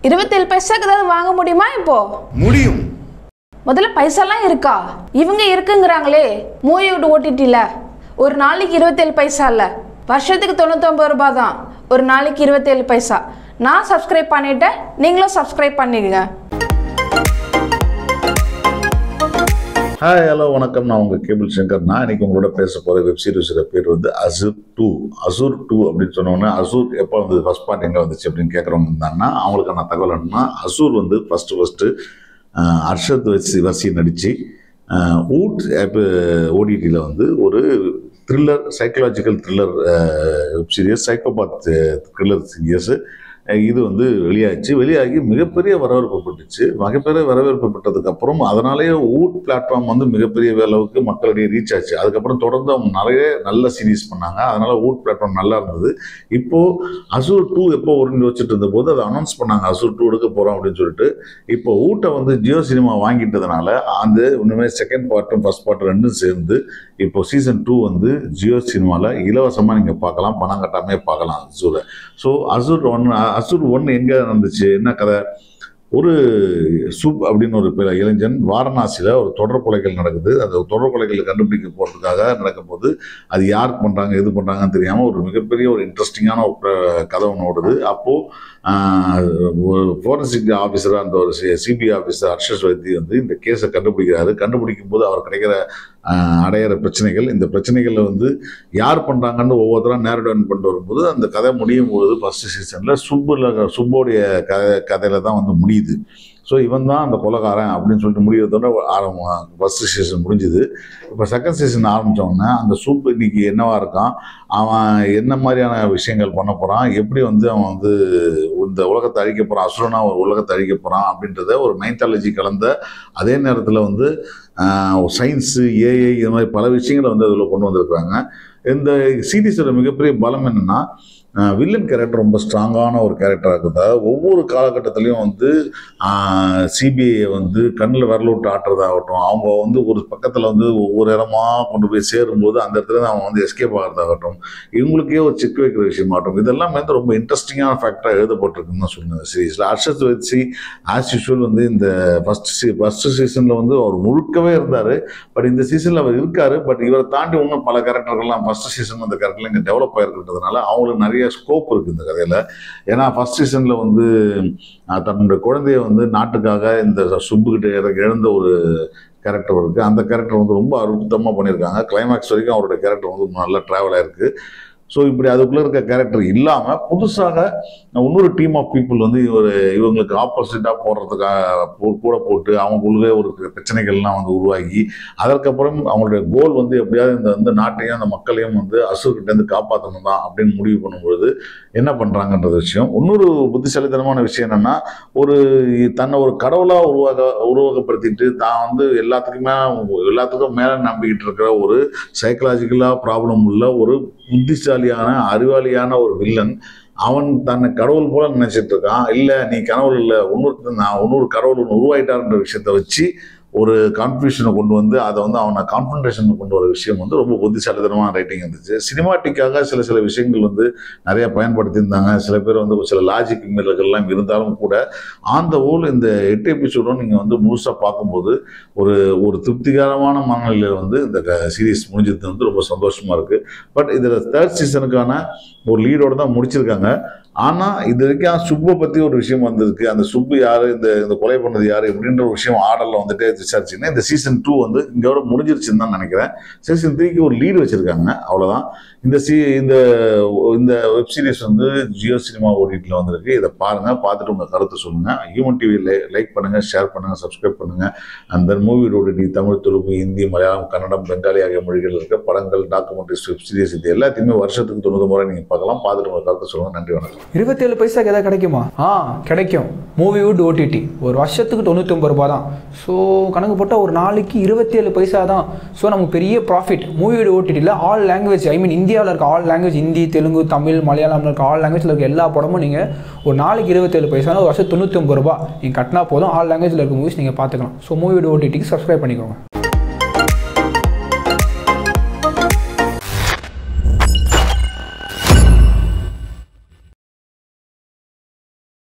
இருபத்தேழு பைசாக்கு ஏதாவது வாங்க முடியுமா இப்போ முடியும் முதல்ல பைசாலாம் இருக்கா இவங்க இருக்குங்கிறாங்களே மூவியோட ஓடிடியில் ஒரு நாளைக்கு இருபத்தேழு பைசா இல்லை வருஷத்துக்கு தொண்ணூத்தொம்பது ரூபாய் தான் ஒரு நாளைக்கு இருபத்தேழு பைசா நான் சப்ஸ்கிரைப் பண்ணிட்டேன் நீங்களும் சப்ஸ்கிரைப் பண்ணிடுங்க ஹாய் ஹலோ வணக்கம் நான் உங்கள் கேபிள் சங்கர் நான் இன்னைக்கு உங்களோட பேச போகிற வெப் சீரிஸோட பேர் வந்து அசூர் டூ அசூர் டூ அப்படின்னு சொன்னோன்னே அசூர் எப்போ வந்து ஃபர்ஸ்ட் பார்ட் எங்கே வந்துச்சு அப்படின்னு கேட்குறவங்க இருந்தாங்கன்னா அவங்களுக்கான தகவல் என்னன்னா அசூர் வந்து ஃபஸ்ட்டு ஃபஸ்ட்டு அர்ஷத் வசி வசி நடித்து ஊட் ஆப் ஓடிடியில் வந்து ஒரு thriller psychological thriller web series psychopath thriller series இது வந்து வெளியாச்சு வெளியாகி மிகப்பெரிய வரவேற்பு பெற்றுச்சு மிகப்பெரிய வரவேற்பு பெற்றதுக்கு அப்புறம் அதனாலேயே ஊட் பிளாட்ஃபார்ம் வந்து மிகப்பெரிய அளவுக்கு மக்களிடையே ரீச் ஆச்சு அதுக்கப்புறம் தொடர்ந்து அவங்க நிறைய நல்ல சீரீஸ் பண்ணாங்க அதனால ஊட் பிளாட்ஃபார்ம் நல்லா இருந்தது இப்போ அசூர் டூ எப்போ உறிஞ்சு வச்சுட்டு இருந்தபோது அதை அனௌன்ஸ் பண்ணாங்க அசூர் டூ எடுக்க போகிறோம் அப்படின்னு சொல்லிட்டு இப்போ ஊட்டை வந்து ஜியோ சினிமா வாங்கிட்டதுனால அந்த இன்னுமே செகண்ட் பார்ட்டும் ஃபர்ஸ்ட் பார்ட் ரெண்டும் சேர்ந்து இப்போ சீசன் டூ வந்து ஜியோ சினிமாவில் இலவசமாக நீங்கள் பார்க்கலாம் பணம் கட்டாமே பார்க்கலாம் அசூரை so Asur one Asur one எங்கே நடந்துச்சு என்ன கதை ஒரு சுப் அப்படின்னு ஒரு பிற- இளைஞன் வாரணாசியில் ஒரு தொடர் கொலைகள் நடக்குது அந்த தொடர் கொலைகளை கண்டுபிடிக்க போகிறதுக்காக நடக்கும்போது அது யாருக்கு பண்ணுறாங்க எது பண்ணுறாங்கன்னு தெரியாமல் ஒரு மிகப்பெரிய ஒரு இன்ட்ரெஸ்டிங்கான ஒரு க- கதை ஒன்று ஓடுது அப்போது ஃபோரன்சிக் ஆஃபீஸராக அந்த ஒரு சிபிஐ ஆஃபீஸர் ஹர்ஷஸ் வைத்தி வந்து இந்த கேஸை கண்டுபிடிக்கிறாரு கண்டுபிடிக்கும் போது அவர் கிடைக்கிற ஆஹ், அடையிற பிரச்சனைகள் இந்த பிரச்சனைகளில் வந்து யார் பண்ணுறாங்கன்னு ஒவ்வொருத்தரும் நேரடிவன் பண்ணிட்டு வரும்போது அந்த கதை முடியும் போது ஃபஸ்ட்டு சீசனில் சுப்புல சுப்போடைய கதை கதையில் தான் வந்து முடியுது ஸோ இவன் தான் அந்த கொலைகாரன் அப்படின்னு சொல்லிட்டு முடியறதோட ஆரம்பம் ஃபஸ்ட்டு சீசன் முடிஞ்சுது இப்போ செகண்ட் சீசன் ஆரம்பித்தோடனே அந்த சூப் இன்னைக்கு என்னவா இருக்கான் அவன் என்ன மாதிரியான விஷயங்கள் பண்ண போகிறான் எப்படி வந்து அவன் வந்து இந்த உலகத்தை அழிக்க போகிறான் அசுரனா ஒரு உலகத்தை அழிக்க போகிறான் அப்படின்றத ஒரு மைத்தாலஜி கலந்த அதே நேரத்தில் வந்து சயின்ஸு ஏஐ இது மாதிரி பல விஷயங்களை வந்து அதில் கொண்டு வந்திருக்காங்க இந்த சீரீஸோட மிகப்பெரிய பலம் என்னன்னா வில்லன் கேரக்டர் ரொம்ப ஸ்ட்ராங்கான ஒரு கேரக்டராக இருக்குது அதாவது ஒவ்வொரு காலகட்டத்திலையும் வந்து சிபிஐ வந்து கண்ணில் விரல விட்டு ஆட்டுறதாகட்டும் அவங்க வந்து ஒரு பக்கத்தில் வந்து ஒவ்வொரு இடமா கொண்டு போய் சேரும்போது அந்த இடத்துல இருந்து அவங்க வந்து எஸ்கேப் ஆகிறதாகட்டும் இவங்களுக்கே ஒரு செக் வைக்கிற விஷயமாகட்டும் இதெல்லாம் வந்து ரொம்ப இன்ட்ரெஸ்டிங்கான ஃபேக்டராக எழுதப்பட்டிருக்குன்னு தான் சொல்லுங்க சீரீஸில் அர்ஷத் வச்சு ஆஸ் யூஷுவல் வந்து இந்த ஃபர்ஸ்ட் சீ ஃபர்ஸ்ட் சீசனில் வந்து அவர் முழுக்கவே இருந்தார் பட் இந்த சீசனில் அவர் இருக்காரு பட் இவரை தாண்டி இன்னும் பல கேரக்டர்கள்லாம் ஃபர்ஸ்ட் சீசன் அந்த கேரக்டர்லாம் இங்கே டெவலப் ஆகிருக்கிறதுனால அவங்களுக்கு நிறைய ஸ்கோப் இருக்குது இந்த கதையில் ஏன்னா ஃபர்ஸ்ட் சீசனில் வந்து அஹ், தன்னுடைய குழந்தைய வந்து நாட்டுக்காக இந்த சுப்புக்கிட்ட இற- இழந்த ஒரு கேரக்டர் இருக்குது அந்த கேரக்டர் வந்து ரொம்ப அற்புதமாக பண்ணியிருக்காங்க கிளைமேக்ஸ் வரைக்கும் அவருடைய கேரக்டர் வந்து நல்லா ட்ராவல் ஆயிருக்கு ஸோ இப்படி அதுக்குள்ளே இருக்க கேரக்டர் இல்லாமல் புதுசாக இன்னொரு டீம் ஆஃப் பீப்புள் வந்து இவர் இவங்களுக்கு ஆப்போசிட்டாக போடுறதுக்காக போ- கூட போட்டு அவங்களுக்குள்ளே ஒரு பிரச்சனைகள்லாம் வந்து உருவாகி அதற்கப்புறம் அவங்களுடைய கோல் வந்து எப்படியாவது இந்த வந்து நாட்டையும் அந்த மக்களையும் வந்து அசுர்கிட்டேருந்து காப்பாற்றணும் தான் அப்படின்னு முடிவு பண்ணும்பொழுது என்ன பண்ணுறாங்கன்ற விஷயம் இன்னொரு புத்திசாலித்தனமான விஷயம் என்னன்னா ஒரு தன்னை ஒரு கடவுளாக உருவாக உருவகப்படுத்திட்டு தான் வந்து எல்லாத்துக்குமே எல்லாத்துக்கும் மேலே நம்பிக்கிட்டு இருக்கிற ஒரு சைக்கலாஜிக்கலாக ப்ராப்ளம் உள்ள ஒரு புத்திசாலியான அறிவாளியான ஒரு வில்லன் அவன் தன்னை கடவுள் போல நினைச்சிட்டு இருக்கான் இல்லை நீ கடவுள் இல்லை இன்னொரு நான் இன்னொரு கடவுள் ஒன்று உருவாயிட்டார்ன்ற விஷயத்த வச்சு ஒரு கான்ஃபியூஷனை கொண்டு வந்து அதை வந்து அவனை கான்ஃபன்ட்ரேஷன் கொண்டு வர விஷயம் வந்து ரொம்ப புத்திசாலித்தனமான ரைட்டிங் இருந்துச்சு சினிமாட்டிக்காக சில சில விஷயங்கள் வந்து நிறைய பயன்படுத்தியிருந்தாங்க சில பேர் வந்து சில லாஜிக் மீறல்கள்லாம் இருந்தாலும் கூட ஆன் த ஹோல் இந்த எட்டு எபிசோடும் நீங்கள் வந்து முழுசாக பார்க்கும்போது ஒரு ஒரு திருப்திகரமான மனநிலையில் வந்து இந்த சீரீஸ் முடிஞ்சது வந்து ரொம்ப சந்தோஷமாக இருக்குது பட் இதில் தேர்ட் சீசனுக்கான ஒரு லீடோட தான் முடிச்சிருக்காங்க ஆனால் இது வரைக்கும் சுப்பை பற்றி ஒரு விஷயம் வந்திருக்கு அந்த சுப்பு யார் இந்த இந்த கொலை பண்ணது யார் இப்படின்ற ஒரு விஷயம் ஆர்டரில் வந்துட்டு விசாரிச்சிங்கன்னா இந்த சீசன் டூ வந்து இங்கோட முடிஞ்சிருச்சுன்னு தான் நினைக்கிறேன் சீசன் த்ரீக்கு ஒரு லீடு வச்சுருக்காங்க அவ்வளோதான் இந்த சி இந்த இந்த வெப் சீரிஸ் வந்து ஜியோ சினிமா ஓடிடியில் வந்திருக்கு இதை பாருங்கள் பார்த்துட்டு உங்கள் கருத்தை சொல்லுங்கள் ஹியூமன் டிவி லைக் பண்ணுங்கள் ஷேர் பண்ணுங்கள் சப்ஸ்கிரைப் பண்ணுங்கள் அந்த then movie OTT Tamil Telugu Hindi Malayalam Kannada Bengali ஆகிய மொழிகள் இருக்க படங்கள் டாக்குமெண்ட்ரிஸ் வெப் சீரிஸ் இது எல்லாத்தையுமே வருஷத்துக்கு தொண்ணூறு முறை நீங்கள் பார்க்கலாம் பார்த்துட்டு உங்கள் கருத்தை சொல்லுங்கள் நன்றி வணக்கம் இருபத்தேழு பைசாக்கு எதாவது கிடைக்குமா ஆ கிடைக்கும் மூவிவுட் ஓடிடி ஒரு வருஷத்துக்கு தொண்ணூத்தொம்பது ரூபா தான் ஸோ கணக்கு போட்டால் ஒரு நாளைக்கு இருபத்தேழு பைசா தான் ஸோ நமக்கு பெரிய ப்ராஃபிட் மூவிவுட் ஓடிடியில் ஆல் லாங்குவேஜ் ஐ மீன் இந்தியாவில் இருக்க ஆல் லாங்குவேஜ் ஹிந்தி தெலுங்கு தமிழ் மலையாளம்ல இருக்க ஆல் லாங்குவேஜில் இருக்க எல்லா படமும் நீங்கள் ஒரு நாளைக்கு இருபத்தேழு பைசா ஒரு வருஷம் தொண்ணூத்தொம்பது ரூபா நீங்கள் கட்டினா போதும் ஆல் லாங்குவேஜில் இருக்க மூவிஸ் நீங்கள் பார்த்துக்கலாம் ஸோ மூவிவுட் ஓடிடிக்கு சப்ஸ்கிரைப் பண்ணிக்கோங்க